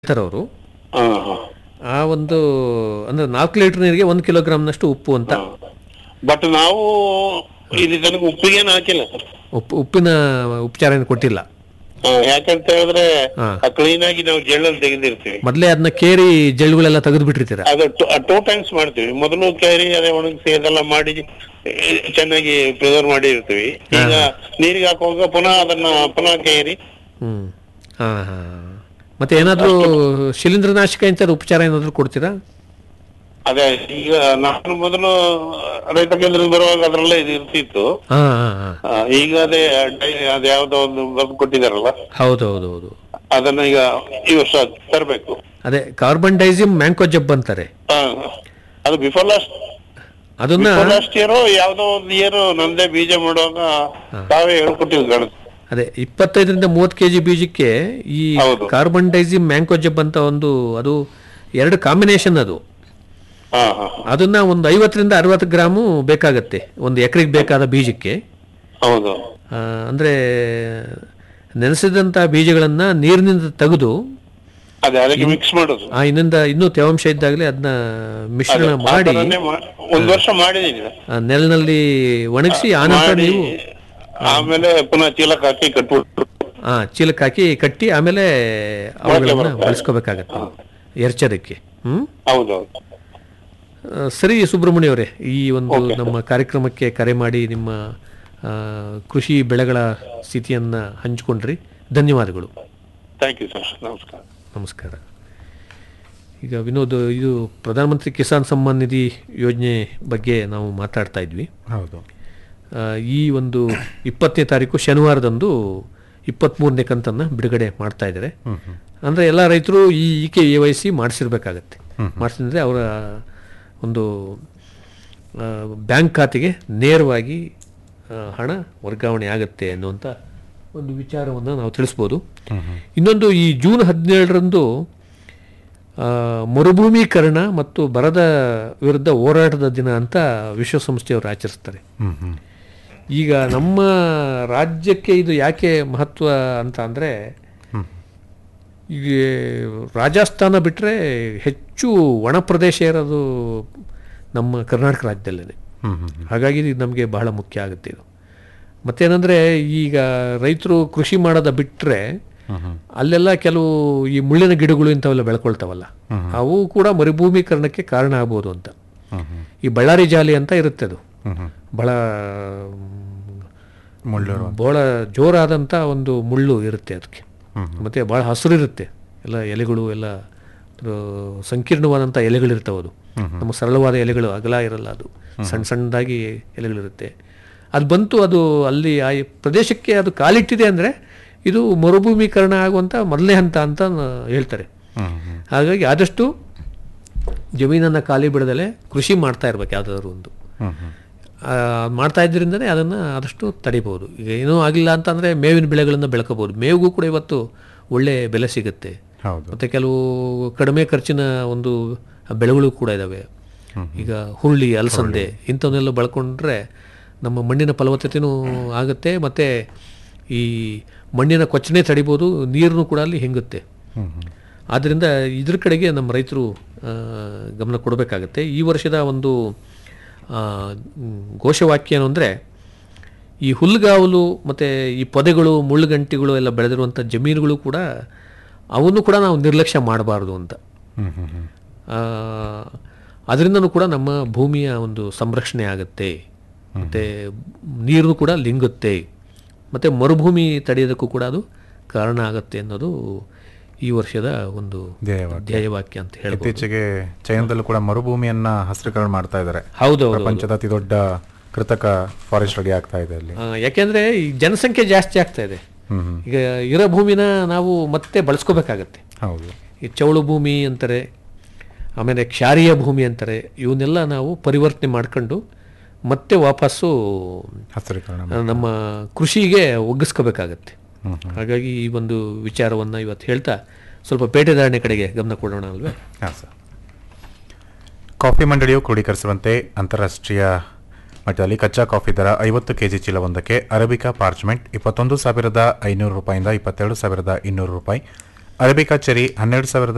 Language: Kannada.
ಹೇಳ್ತಾರವರು ಹಾ ಹಾ ಆ ಒಂದು ಅಂದ್ರೆ ನಾಲ್ಕು ಲೀಟರ್ ನೀರಿಗೆ ಒಂದು ಕಿಲೋಗ್ರಾಮ್ನಷ್ಟು ಉಪ್ಪು ಅಂತ ಬಟ್ ನಾವು ಇಲ್ಲಿ ತನಕ ಉಪ್ಪಿಗೇನು ಹಾಕಿಲ್ಲ ಸರ್ ಉಪ್ಪು ಉಪ್ಪಿನ ಉಪಚಾರ ಏನು ಕೊಟ್ಟಿಲ್ಲ ಯಾಕಂತ ಹೇಳಿದ್ರೆ ಹಾ. ಕ್ಲೀನ್ ಆಗಿ ನಾವು ಜೆಳ್ಳಲ್ಲಿ ತೆಗೆದಿರ್ತೀವಿ ಮೊದಲೇ ಅದನ್ನ ಕೇರಿ ಜಳ್ಳುಗಳೆಲ್ಲ ತೆಗೆದು ಬಿಟ್ಟಿರ್ತೀರ ಅದು ಟೂ ಟೈಮ್ಸ್ ಮಾಡ್ತೀವಿ ಮೊದಲು ಕ್ಯಾರಿ ಅದೇ ಒಣಗಿಸಿ ಅದೆಲ್ಲ ಮಾಡಿ ಏ, ಚೆನ್ನಾಗಿ ಪ್ರಿಸರ್ವ್ ಮಾಡಿ ಇರ್ತೀವಿ ಈಗ ನೀರಿಗೆ ಹಾಕುವಾಗ ಪುನಃ ಅದನ್ನ ಪುನಃ ಕೇರಿ ಹ್ಮ್ ಹಾ ಹಾ ಮತ್ತೆ ಏನಾದ್ರೂ ಶಿಲೀಂಧ್ರನಾಶಕ ಇಂಥದ್ದು ಉಪಚಾರ ಏನಾದ್ರು ಕೊಡ್ತೀರಾ ಅದೇ ಈಗ ನಾನು ಮೊದಲು ರೈತ ಕೇಂದ್ರದಿಂದ ಬರುವಾಗ ಅದ್ರಲ್ಲೇ ಇದು ಇರ್ತಿತ್ತು ಹಾ ಹಾ ಹಾ ಆ, ಈಗ ಅದೇ ಡೈ- ಅದ್ ಯಾವ್ದೋ ಒಂದು ಬರ್ದು ಕೊಟ್ಟಿದಾರಲ್ಲ ಹೌದು ಹೌದು ಹೌದು ಅದನ್ನ ಈಗ ಈ ವರ್ಷ ತರಬೇಕು ಅದೇ ಕಾರ್ಬನ್ ಡೈಸಿಮ್ ಮ್ಯಾಂಕೋ ಜಬ್ ಅಂತಾರೆ ಅದು ಬಿಫೋರ್ ಲಾಸ್ಟ್ ಅದನ್ನ ಬಿಫೋರ್ ಲಾಸ್ಟ್ ಇಯರ್ ಯಾವ್ದೋ ಒಂದು ಇಯರ್ ನಂದೇ ಬೀಜ ಮಾಡುವಾಗ ತಾವೇ ಹೇಳ್ಕೊಟ್ಟಿವಿ ಕಾಣುತ್ತೆ ಅದೇ ಇಪ್ಪತ್ತೈದರಿಂದ ಮೂವತ್ತು ಕೆ ಜಿ ಬೀಜಕ್ಕೆ ಈ ಹೌದು. ಕಾರ್ಬನ್ ಡೈಸಿಮ್ ಮ್ಯಾಂಕೋ ಜಬ್ ಅಂತ ಒಂದು ಅದು ಎರಡು ಕಾಂಬಿನೇಷನ್ ಅದು ಹಾ ಹಾ ಅದನ್ನ ಒಂದು ಐವತ್ತರಿಂದ ಅರವತ್ತು ಗ್ರಾಮು ಬೇಕಾಗತ್ತೆ ಒಂದು ಎಕರೆಗೆ ಬೇಕಾದ ಬೀಜಕ್ಕೆ ಹೌದು ಆ, ಅಂದ್ರೆ ನೆನೆಸಿದಂಥ ಬೀಜಗಳನ್ನ ನೀರಿನಿಂದ ತೆಗೆದು ಅದೇ ಅದಕ್ಕೆ ಮಿಕ್ಸ್ ಮಾಡೋದು ಆ ಇನ್ನಿಂದ ಇನ್ನೂ ತೇವಾಂಶ ಇದ್ದಾಗಲೇ ಅದನ್ನ ಮಿಶ್ರಣ ಆ ಮಾಡಿ ಥರನೇ ಮಾ- ಒಂದ್ ವರ್ಷ ಮಾಡಿದೀನಿ ಆ ನೆಲನಲ್ಲಿ ಒಣಗಿಸಿ ಆನಂತರ ಮಾಡಿ ನೀವು ಆಮೇಲೆ ಪುನಃ ಚೀಲಕ್ಕೆ ಹಾಕಿ ಕಟ್ಬಿಟ್ಟು ಆ ಚೀಲಕ್ಕೆ ಹಾಕಿ ಕಟ್ಟಿ ಆಮೇಲೆ ಅವುಗಳನ್ನ ಬಳಸ್ಕೋಬೇಕಾಗತ್ತೆ ಎರ್ಚೋದಕ್ಕೆ ಹ್ಮ್ ಹೌದೌದು ಆ, ಸರಿ ಸುಬ್ರಹ್ಮಣ್ಯ ಅವರೇ ಈ ಒಂದು ನಮ್ಮ ಕಾರ್ಯಕ್ರಮಕ್ಕೆ ಕರೆ ಮಾಡಿ ನಿಮ್ಮ ಆ, ಕೃಷಿ ಬೆಳೆಗಳ ಸ್ಥಿತಿಯನ್ನ ಹಂಚಿಕೊಂಡ್ರಿ ಧನ್ಯವಾದಗಳು ಥ್ಯಾಂಕ್ ಯು ಸರ್ ನಮಸ್ಕಾರ ನಮಸ್ಕಾರ ಈಗ ವಿನೋದ್ ಇದು ಪ್ರಧಾನಮಂತ್ರಿ ಕಿಸಾನ್ ಸಮ್ಮಾನ್ ನಿಧಿ ಯೋಜನೆ ಬಗ್ಗೆ ನಾವು ಮಾತಾಡ್ತಾ ಇದ್ವಿ ಹೌದು ಆ, ಈ ಒಂದು ಇಪ್ಪತ್ತನೇ ತಾರೀಕು ಶನಿವಾರದಂದು ಇಪ್ಪತ್ತ್ಮೂರನೇ ಕಂತನ್ನು ಬಿಡುಗಡೆ ಮಾಡ್ತಾ ಇದ್ದಾರೆ ಅಂದರೆ ಎಲ್ಲ ರೈತರು ಈ ಇ ಕೆ ಎ ವೈ ಸಿ ಮಾಡಿಸಿರ್ಬೇಕಾಗತ್ತೆ ಮಾಡಿಸಿದ್ರೆ ಅವರ ಒಂದು ಆ, ಬ್ಯಾಂಕ್ ಖಾತೆಗೆ ನೇರವಾಗಿ ಆ, ಹಣ ವರ್ಗಾವಣೆ ಆಗುತ್ತೆ ಅನ್ನುವಂಥ ಒಂದು ವಿಚಾರವನ್ನು ನಾವು ತಿಳಿಸ್ಬೋದು ಇನ್ನೊಂದು ಈ ಜೂನ್ ಹದಿನೇಳರಂದು ಆ, ಮರುಭೂಮೀಕರಣ ಮತ್ತು ಬರದ ವಿರುದ್ಧ ಹೋರಾಟದ ದಿನ ಅಂತ ವಿಶ್ವಸಂಸ್ಥೆಯವರು ಆಚರಿಸ್ತಾರೆ ಹ್ಮ್ ಹ್ಮ್ ಈಗ ನಮ್ಮ ರಾಜ್ಯಕ್ಕೆ ಇದು ಯಾಕೆ ಮಹತ್ವ ಅಂತ ಅಂದರೆ ಈಗ ರಾಜಸ್ಥಾನ ಬಿಟ್ಟರೆ ಹೆಚ್ಚು ಒಣ ಪ್ರದೇಶ ಇರೋದು ನಮ್ಮ ಕರ್ನಾಟಕ ರಾಜ್ಯದಲ್ಲೇ ಹ್ಮ್ ಹ್ಮ್ ಹಾಗಾಗಿ ಇದು ನಮಗೆ ಬಹಳ ಮುಖ್ಯ ಆಗುತ್ತೆ ಇದು ಮತ್ತೇನೆಂದರೆ ಈಗ ರೈತರು ಕೃಷಿ ಮಾಡೋದ ಬಿಟ್ಟರೆ ಅಲ್ಲೆಲ್ಲ ಕೆಲವು ಈ ಮುಳ್ಳಿನ ಗಿಡಗಳು ಇಂಥವೆಲ್ಲ ಬೆಳ್ಕೊಳ್ತಾವಲ್ಲ ಅವು ಕೂಡ ಮರುಭೂಮೀಕರಣಕ್ಕೆ ಕಾರಣ ಆಗ್ಬೋದು ಅಂತ ಹ್ಮ್ ಹ್ಮ್ ಈ ಬಳ್ಳಾರಿ ಜಾಲಿ ಅಂತ ಇರುತ್ತೆ ಅದು ಹ್ಮ್ ಹ್ಮ್ ಬಹಳ ಮುಳ್ಳೂರು ಬಹಳ ಜೋರಾದಂಥ ಒಂದು ಮುಳ್ಳು ಇರುತ್ತೆ ಅದಕ್ಕೆ ಮತ್ತು ಭಾಳ ಹಸಿರು ಇರುತ್ತೆ ಎಲ್ಲ ಎಲೆಗಳು ಎಲ್ಲ ಅದ್ರ ಸಂಕೀರ್ಣವಾದಂಥ ಎಲೆಗಳಿರ್ತಾವೆ ಅದು ನಮ್ಮ ಸರಳವಾದ ಎಲೆಗಳು ಅಗಲ ಇರಲ್ಲ ಅದು ಸಣ್ಣ ಸಣ್ಣದಾಗಿ ಎಲೆಗಳಿರುತ್ತೆ ಅದು ಬಂತು ಅದು ಅಲ್ಲಿ ಆ ಪ್ರದೇಶಕ್ಕೆ ಅದು ಕಾಲಿಟ್ಟಿದೆ ಅಂದರೆ ಇದು ಮರುಭೂಮೀಕರಣ ಆಗುವಂಥ ಮೊದಲನೇ ಹಂತ ಅಂತ ನ- ಹೇಳ್ತಾರೆ ಹ್ಮ್ ಹ್ಮ್ ಹಾಗಾಗಿ ಆದಷ್ಟು ಜಮೀನನ್ನು ಖಾಲಿ ಬಿಡದಲೆ ಕೃಷಿ ಮಾಡ್ತಾ ಇರ್ಬೇಕು ಯಾವುದಾದ್ರು ಒಂದು ಹ್ಮ್ ಹ್ಮ್ ಆ, ಮಾಡ್ತಾ ಇದ್ರಿಂದನೇ ಅದನ್ನು ಆದಷ್ಟು ತಡಿಬೋದು ಈಗ ಏನೂ ಆಗಿಲ್ಲ ಅಂತಂದರೆ ಮೇವಿನ ಬೆಳೆಗಳನ್ನು ಬೆಳ್ಕೋಬೋದು ಮೇವಿಗೂ ಕೂಡ ಇವತ್ತು ಒಳ್ಳೆ ಬೆಲೆ ಸಿಗುತ್ತೆ ಹೌದು ಮತ್ತು ಕೆಲವು ಕಡಿಮೆ ಖರ್ಚಿನ ಒಂದು ಬೆಳೆಗಳು ಕೂಡ ಇದ್ದಾವೆ ಈಗ ಹುರುಳಿ ಅಲಸಂದೆ ಇಂಥವನ್ನೆಲ್ಲ ಬೆಳ್ಕೊಂಡ್ರೆ ನಮ್ಮ ಮಣ್ಣಿನ ಫಲವತ್ತತೆಯೂ ಆಗುತ್ತೆ ಮತ್ತು ಈ ಮಣ್ಣಿನ ಕೊಚ್ಚನೆ ತಡಿಬೋದು ನೀರನ್ನು ಕೂಡ ಅಲ್ಲಿ ಹಿಂಗುತ್ತೆ ಹ್ಮ್ ಹ್ಮ್ ಆದ್ದರಿಂದ ಇದ್ರ ಕಡೆಗೆ ನಮ್ಮ ರೈತರು ಆ, ಗಮನ ಕೊಡಬೇಕಾಗತ್ತೆ ಈ ವರ್ಷದ ಒಂದು ಆ, ಮ್, ಘೋಷವಾಕ್ಯ ಏನು ಅಂದರೆ ಈ ಹುಲ್ಲುಗಾವಲು ಮತ್ತು ಈ ಪೊದೆಗಳು ಮುಳ್ಳುಗಂಟಿಗಳು ಎಲ್ಲ ಬೆಳೆದಿರುವಂಥ ಜಮೀನುಗಳು ಕೂಡ ಅವನ್ನು ಕೂಡ ನಾವು ನಿರ್ಲಕ್ಷ್ಯ ಮಾಡಬಾರ್ದು ಅಂತ ಹ್ಮ್ ಹ್ಮ್ ಹ್ಮ್ ಅದರಿಂದನೂ ಕೂಡ ನಮ್ಮ ಭೂಮಿಯ ಒಂದು ಸಂರಕ್ಷಣೆ ಆಗುತ್ತೆ ಮತ್ತು ನೀರು ಕೂಡ ಲಿಂಗುತ್ತೆ ಮತ್ತು ಮರುಭೂಮಿ ತಡೆಯೋದಕ್ಕೂ ಕೂಡ ಅದು ಕಾರಣ ಆಗುತ್ತೆ ಅನ್ನೋದು ಈ ವರ್ಷದ ಒಂದು ಧ್ಯೇಯವಾಕ್ಯ. ಧ್ಯೇಯವಾಕ್ಯ ಅಂತ ಹೇಳ್ಬೋದು ಇತ್ತೀಚೆಗೆ ಚೈನಾದಲ್ಲೂ ಕೂಡ ಮರುಭೂಮಿಯನ್ನ ಹಸಿರೀಕರಣ ಮಾಡ್ತಾ ಇದ್ದಾರೆ ಹೌದು ಹೌದು ಪ್ರಪಂಚದ ಅತಿ ದೊಡ್ಡ ಕೃತಕ ಫಾರೆಸ್ಟ್ ರೆಡಿ ಆಗ್ತಾ ಇದೆ ಅಲ್ಲಿ ಆ, ಯಾಕೆಂದ್ರೆ ಈ ಜನಸಂಖ್ಯೆ ಜಾಸ್ತಿ ಆಗ್ತಾ ಇದೆ ಹ್ಮ್ ಹ್ಮ್ ಈಗ ಇರೋ ಭೂಮಿನ ನಾವು ಮತ್ತೆ ಬಳಸ್ಕೋಬೇಕಾಗತ್ತೆ ಹೌದು ಈ ಚೌಳು ಭೂಮಿ ಅಂತಾರೆ ಆಮೇಲೆ ಕ್ಷಾರೀಯ ಭೂಮಿ ಅಂತಾರೆ ಇವನ್ನೆಲ್ಲ ನಾವು ಪರಿವರ್ತನೆ ಮಾಡ್ಕೊಂಡು ಮತ್ತೆ ವಾಪಸ್ಸು ಹಸಿರೀಕರಣ ಆ, ನಮ್ಮ ಕೃಷಿಗೆ ಒಗ್ಗಿಸ್ಕೋಬೇಕಾಗತ್ತೆ ಹ್ಮ್ ಹಾಗಾಗಿ ಈ ಒಂದು ವಿಚಾರವನ್ನು ಇವತ್ತು ಹೇಳ್ತಾ ಸ್ವಲ್ಪ ಪೇಟೆದಾರಣೆ ಕಡೆಗೆ ಗಮನ ಕೊಡೋಣ ಅಲ್ವೇ ಹಾಂ ಸರ್ ಕಾಫಿ ಮಂಡಳಿಯು ಕ್ರೋಢೀಕರಿಸುವಂತೆ ಅಂತಾರಾಷ್ಟ್ರೀಯ ಮಟ್ಟದಲ್ಲಿ ಕಚ್ಚಾ ಕಾಫಿ ದರ ಐವತ್ತು ಕೆಜಿ ಚೀಲವೊಂದಕ್ಕೆ ಅರಬಿಕಾ ಪಾರ್ಚ್ಮೆಂಟ್ ಇಪ್ಪತ್ತೊಂದು ಸಾವಿರದ ಐನೂರು ರೂಪಾಯಿಂದ ಇಪ್ಪತ್ತೆರಡು ಸಾವಿರದ ಇನ್ನೂರು ರೂಪಾಯಿ ಅರಬಿಕಾ ಚೆರಿ ಹನ್ನೆರಡು ಸಾವಿರದ